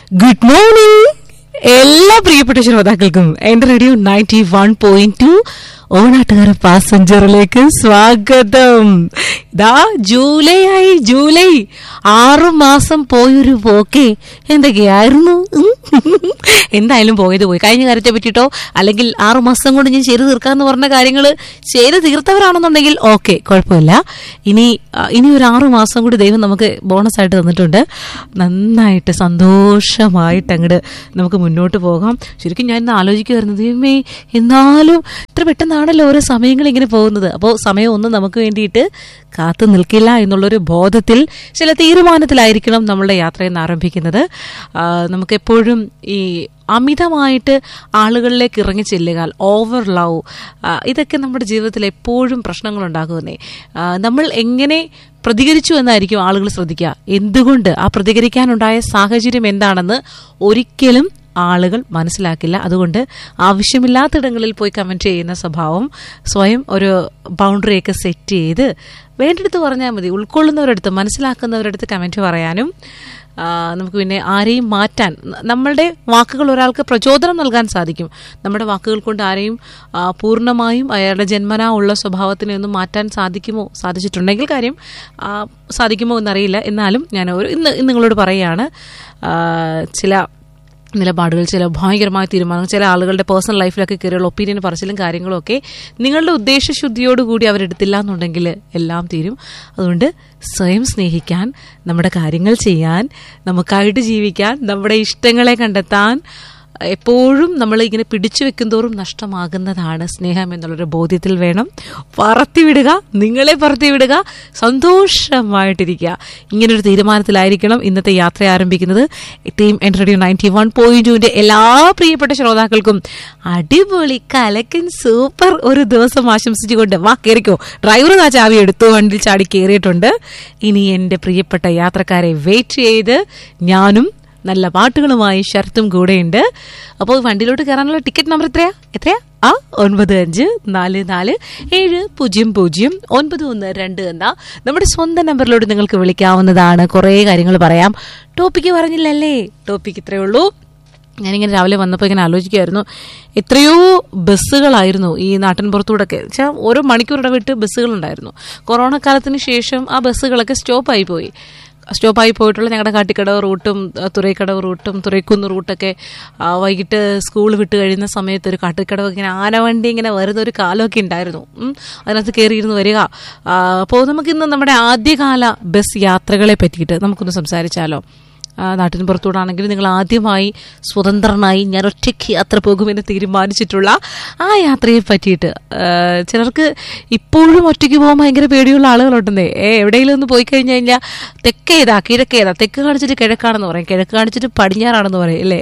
Good morning എല്ലാ പ്രിയപ്പെട്ട ശ്രോതാക്കൾക്കും എന്റെ radio ninety one point two Onattukara പാസഞ്ചറിലേക്ക് സ്വാഗതം ഇതാ ജൂലൈ ആയി ജൂലൈ ആറു മാസം പോയൊരു പോക്കേ എന്തൊക്കെയായിരുന്നു ഉം. എന്തായാലും പോയത് പോയി കഴിഞ്ഞ കാര്യത്തെ പറ്റിയിട്ടോ അല്ലെങ്കിൽ ആറു മാസം കൊണ്ട് ഞാൻ ചെയ്തു തീർക്കാന്ന് പറഞ്ഞ കാര്യങ്ങൾ ചെയ്ത് തീർത്തവരാണെന്നുണ്ടെങ്കിൽ ഓക്കെ കുഴപ്പമില്ല ഇനി ആ, ഇനി ഒരു ആറു മാസം കൂടി ദൈവം നമുക്ക് ബോണസ് ആയിട്ട് തന്നിട്ടുണ്ട് നന്നായിട്ട് സന്തോഷമായിട്ട് അങ്ങോട്ട് നമുക്ക് മുന്നോട്ട് പോകാം ശരിക്കും ഞാൻ ഇന്ന് ആലോചിക്കുമായിരുന്നു ദൈവമേ എന്നാലും ഇത്ര പെട്ടെന്നാണല്ലോ ഓരോ സമയങ്ങൾ ഇങ്ങനെ പോകുന്നത് അപ്പോൾ സമയമൊന്നും നമുക്ക് വേണ്ടിയിട്ട് കാത്തു നിൽക്കില്ല എന്നുള്ളൊരു ബോധത്തിൽ ചില തീരുമാനത്തിലായിരിക്കണം നമ്മളുടെ യാത്രയെന്ന് ആരംഭിക്കുന്നത് ആ, നമുക്കെപ്പോഴും ഈ അമിതമായിട്ട് ആളുകളിലേക്ക് ഇറങ്ങി ചെല്ലുക ഓവർ ലവ് ഇതൊക്കെ നമ്മുടെ ജീവിതത്തിൽ എപ്പോഴും പ്രശ്നങ്ങൾ ഉണ്ടാകുന്നേ നമ്മൾ എങ്ങനെ പ്രതികരിച്ചു എന്നായിരിക്കും ആളുകൾ ശ്രദ്ധിക്കുക എന്തുകൊണ്ട് ആ പ്രതികരിക്കാനുണ്ടായ സാഹചര്യം എന്താണെന്ന് ഒരിക്കലും ആളുകൾ മനസ്സിലാക്കില്ല അതുകൊണ്ട് ആവശ്യമില്ലാത്തിടങ്ങളിൽ പോയി കമൻറ്റ് ചെയ്യുന്ന സ്വഭാവം സ്വയം ഒരു ബൗണ്ടറിയൊക്കെ സെറ്റ് ചെയ്ത് വേണ്ടെടുത്ത് പറഞ്ഞാൽ മതി ഉൾക്കൊള്ളുന്നവരടുത്ത് മനസ്സിലാക്കുന്നവരടുത്ത് കമൻറ്റ് പറയാനും ആ, നമുക്ക് പിന്നെ ആരെയും മാറ്റാൻ ന- നമ്മളുടെ വാക്കുകൾ ഒരാൾക്ക് പ്രചോദനം നൽകാൻ സാധിക്കും നമ്മുടെ വാക്കുകൾ കൊണ്ട് ആരെയും ആ, പൂർണ്ണമായും അയാളുടെ ജന്മനാ ഉള്ള സ്വഭാവത്തിനെ ഒന്നും മാറ്റാൻ സാധിക്കുമോ സാധിച്ചിട്ടുണ്ടെങ്കിൽ കാര്യം ആ, സാധിക്കുമോ എന്നറിയില്ല എന്നാലും ഞാൻ ഒരു ഇന്ന് ഇന്ന് നിങ്ങളോട് പറയുകയാണ് ആ, ചില നിലപാടുകൾ ചില ഭയങ്കരമായ തീരുമാനങ്ങൾ ചില ആളുകളുടെ പേഴ്സണൽ ലൈഫിലൊക്കെ കയറിയുള്ള ഒപ്പീനിയൻ പറച്ചിലും കാര്യങ്ങളും ഒക്കെ നിങ്ങളുടെ ഉദ്ദേശശുദ്ധിയോടുകൂടി അവരെടുത്തില്ല എന്നുണ്ടെങ്കിൽ എല്ലാം തീരും അതുകൊണ്ട് സ്വയം സ്നേഹിക്കാൻ നമ്മുടെ കാര്യങ്ങൾ ചെയ്യാൻ നമുക്കായിട്ട് ജീവിക്കാൻ നമ്മുടെ ഇഷ്ടങ്ങളെ കണ്ടെത്താൻ എപ്പോഴും നമ്മൾ ഇങ്ങനെ പിടിച്ചു വെക്കുന്തോറും നഷ്ടമാകുന്നതാണ് സ്നേഹം എന്നുള്ളൊരു ബോധ്യത്തിൽ വേണം പറത്തിവിടുക നിങ്ങളെ പറത്തിവിടുക സന്തോഷമായിട്ടിരിക്കുക ഇങ്ങനൊരു തീരുമാനത്തിലായിരിക്കണം ഇന്നത്തെ യാത്ര ആരംഭിക്കുന്നത് ടീം എൻ റേഡിയോ നയൻറ്റി വൺ പോയിന്റ് ടുവിന്റെ എല്ലാ പ്രിയപ്പെട്ട ശ്രോതാക്കൾക്കും അടിപൊളി കലക്കൻ സൂപ്പർ ഒരു ദിവസം ആശംസിച്ചുകൊണ്ട് വാ കയറിക്കോ ഡ്രൈവർ ആ ചാവി എടുത്തു വണ്ടിയിൽ ചാടി കയറിയിട്ടുണ്ട് ഇനി എൻ്റെ പ്രിയപ്പെട്ട യാത്രക്കാരെ വെയിറ്റ് ചെയ്ത് ഞാനും നല്ല പാട്ടുകളുമായി ഷർത്തും കൂടെയുണ്ട് അപ്പോൾ വണ്ടിയിലോട്ട് കയറാനുള്ള ടിക്കറ്റ് നമ്പർ എത്രയാ എത്രയാ ആ ഒൻപത് അഞ്ച് നാല് നാല് ഏഴ് പൂജ്യം പൂജ്യം ഒൻപത് ഒന്ന് രണ്ട് എന്ന നമ്മുടെ സ്വന്തം നമ്പറിലോട്ട് നിങ്ങൾക്ക് വിളിക്കാവുന്നതാണ് കുറേ കാര്യങ്ങൾ പറയാം ടോപ്പിക്ക് പറഞ്ഞില്ലല്ലേ ടോപ്പിക്ക് ഇത്രയേ ഉള്ളൂ ഞാനിങ്ങനെ രാവിലെ വന്നപ്പോൾ ഇങ്ങനെ ആലോചിക്കുമായിരുന്നു എത്രയോ ബസ്സുകളായിരുന്നു ഈ നാട്ടിൻ പുറത്തൂടൊക്കെ വെച്ചാൽ ഓരോ മണിക്കൂർ ഇടവിട്ട് ബസ്സുകളുണ്ടായിരുന്നു കൊറോണ കാലത്തിന് ശേഷം ആ ബസ്സുകളൊക്കെ സ്റ്റോപ്പായി പോയി സ്റ്റോപ്പായി പോയിട്ടുള്ള ഞങ്ങളുടെ കാട്ടിക്കടവ് റൂട്ടും ആ, തുറൈക്കടവ് റൂട്ടും തുറൈക്കുന്ന് റൂട്ടൊക്കെ ആ, വൈകിട്ട് സ്കൂൾ വിട്ട് കഴിയുന്ന സമയത്ത് ഒരു കാട്ടിക്കടവ് ഇങ്ങനെ ആനവണ്ടി ഇങ്ങനെ വരുന്ന ഒരു കാലമൊക്കെ ഉണ്ടായിരുന്നു ഉം. അതിനകത്ത് കയറിയിരുന്ന് വരിക ആ, അപ്പോൾ നമുക്കിന്ന് നമ്മുടെ ആദ്യകാല ബസ് യാത്രകളെ പറ്റിയിട്ട് നമുക്കൊന്ന് സംസാരിച്ചാലോ ആ, നാട്ടിന് പുറത്തൂടാണെങ്കിൽ നിങ്ങൾ ആദ്യമായി സ്വതന്ത്രനായി ഞാൻ ഒറ്റയ്ക്ക് യാത്ര പോകുമെന്ന് തീരുമാനിച്ചിട്ടുള്ള ആ യാത്രയെ പറ്റിയിട്ട് ആ, ചിലർക്ക് ഇപ്പോഴും ഒറ്റയ്ക്ക് പോകാൻ ഭയങ്കര പേടിയുള്ള ആളുകളുണ്ടെന്നേ ഏ എവിടെയെങ്കിലും ഒന്ന് പോയി കഴിഞ്ഞ് കഴിഞ്ഞാൽ തെക്കേതാ കിഴക്കേതാ തെക്ക് കാണിച്ചിട്ട് കിഴക്കാണെന്ന് പറയും കിഴക്ക് കാണിച്ചിട്ട് പടിഞ്ഞാറാണെന്ന് പറയും അല്ലേ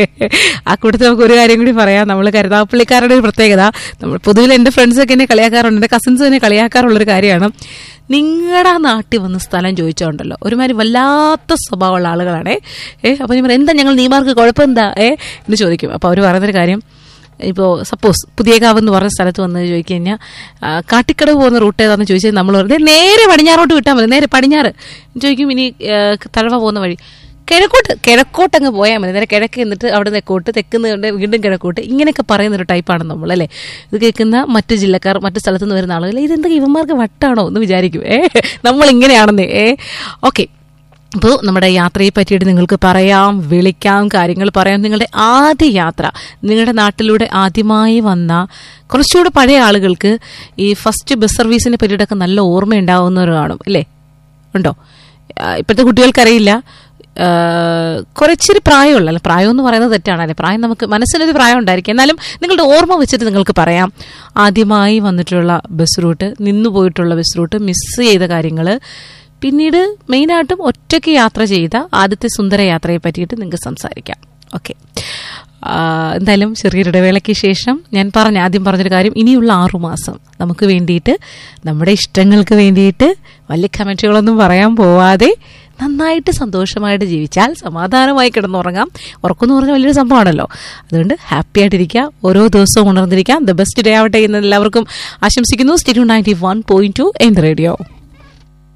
ആ കൂട്ടത്തിൽ നമുക്ക് ഒരു കാര്യം കൂടി പറയാം നമ്മൾ കരുതാപ്പള്ളിക്കാരുടെ ഒരു പ്രത്യേകത നമ്മൾ പൊതുവിൽ എൻ്റെ ഫ്രണ്ട്സൊക്കെ എന്നെ കളിയാക്കാറുണ്ട് എൻ്റെ കസിൻസ് എന്നെ കളിയാക്കാറുള്ളൊരു കാര്യമാണ് നിങ്ങളുടെ നാട്ടിൽ വന്ന് സ്ഥലം ചോദിച്ചോണ്ടല്ലോ ഒരുമാതിരി വല്ലാത്ത സ്വഭാവമുള്ള ആളുകളാണേ ഏ അപ്പോൾ ഞാൻ പറയും എന്താ ഞങ്ങൾ നീമാർക്ക് കുഴപ്പം എന്താ ഏ എന്ന് ചോദിക്കും അപ്പോൾ അവർ പറയുന്നൊരു കാര്യം ഇപ്പോൾ സപ്പോസ് പുതിയകാവ് എന്ന് പറഞ്ഞ സ്ഥലത്ത് വന്ന് ചോദിച്ചു കഴിഞ്ഞാൽ ആ, കാട്ടിക്കടവ് പോകുന്ന റൂട്ട് ഏതാണെന്ന് ചോദിച്ചാൽ നമ്മൾ പറഞ്ഞത് നേരെ പടിഞ്ഞാറോട്ട് വിട്ടാൽ മതി നേരെ പടിഞ്ഞാറ് ചോദിക്കും ഇനി ആ, തഴവ പോകുന്ന വഴി കിഴക്കോട്ട് കിഴക്കോട്ട് അങ്ങ് പോയാൽ മതി നേരെ കിഴക്ക് എന്നിട്ട് അവിടെ തെക്കോട്ട് തെക്കുന്നുണ്ട് വീണ്ടും കിഴക്കോട്ട് ഇങ്ങനെയൊക്കെ പറയുന്ന ഒരു ടൈപ്പാണ് നമ്മൾ അല്ലേ ഇത് കേൾക്കുന്ന മറ്റു ജില്ലക്കാർ മറ്റു സ്ഥലത്ത് നിന്ന് വരുന്ന ആളുകൾ ഇതെന്താ ഇവന്മാർക്ക് വട്ടാണോ എന്ന് വിചാരിക്കും ഏ നമ്മൾ ഇങ്ങനെയാണെന്നേ ഏ ഓക്കെ അപ്പോൾ നമ്മുടെ യാത്രയെ പറ്റിയിട്ട് നിങ്ങൾക്ക് പറയാം വിളിക്കാം കാര്യങ്ങൾ പറയാം നിങ്ങളുടെ ആദ്യ യാത്ര നിങ്ങളുടെ നാട്ടിലൂടെ ആദ്യമായി വന്ന കുറച്ചുകൂടെ പഴയ ആളുകൾക്ക് ഈ ഫസ്റ്റ് ബസ് സർവീസിനെ പറ്റിയിട്ടൊക്കെ നല്ല ഓർമ്മ ഉണ്ടാവുന്നവർ കാണും അല്ലേ ഉണ്ടോ ആ, ഇപ്പോഴത്തെ കുട്ടികൾക്കറിയില്ല ആ, കുറച്ചിരി പ്രായമുള്ള അല്ല പ്രായം എന്ന് പറയുന്നത് തെറ്റാണ് അല്ലേ പ്രായം നമുക്ക് മനസ്സിലൊരു പ്രായം ഉണ്ടായിരിക്കും എന്നാലും നിങ്ങളുടെ ഓർമ്മ വെച്ചിട്ട് നിങ്ങൾക്ക് പറയാം ആദ്യമായി വന്നിട്ടുള്ള ബസ് റൂട്ട് നിന്നു പോയിട്ടുള്ള ബസ് റൂട്ട് മിസ് ചെയ്ത കാര്യങ്ങൾ പിന്നീട് മെയിനായിട്ടും ഒറ്റയ്ക്ക് യാത്ര ചെയ്ത ആദ്യത്തെ സുന്ദര യാത്രയെ പറ്റിയിട്ട് നിങ്ങൾക്ക് സംസാരിക്കാം ഓക്കെ എന്തായാലും ചെറിയൊരു ഇടവേളയ്ക്ക് ശേഷം ഞാൻ പറഞ്ഞ ആദ്യം പറഞ്ഞൊരു കാര്യം ഇനിയുള്ള ആറു മാസം നമുക്ക് വേണ്ടിയിട്ട് നമ്മുടെ ഇഷ്ടങ്ങൾക്ക് വേണ്ടിയിട്ട് വലിയ കമൻറ്റുകളൊന്നും പറയാൻ പോവാതെ നന്നായിട്ട് സന്തോഷമായിട്ട് ജീവിച്ചാൽ സമാധാനമായി കിടന്നുറങ്ങാം ഉറക്കം പറഞ്ഞാൽ വലിയൊരു സംഭവമാണല്ലോ അതുകൊണ്ട് ഹാപ്പി ആയിട്ടിരിക്കുക ഓരോ ദിവസവും ഉണർന്നിരിക്കാം ദ ബെസ്റ്റ് ഡേ ആവട്ടെ എന്ന് എല്ലാവർക്കും ആശംസിക്കുന്നു state ninety one point two എൻ റേഡിയോ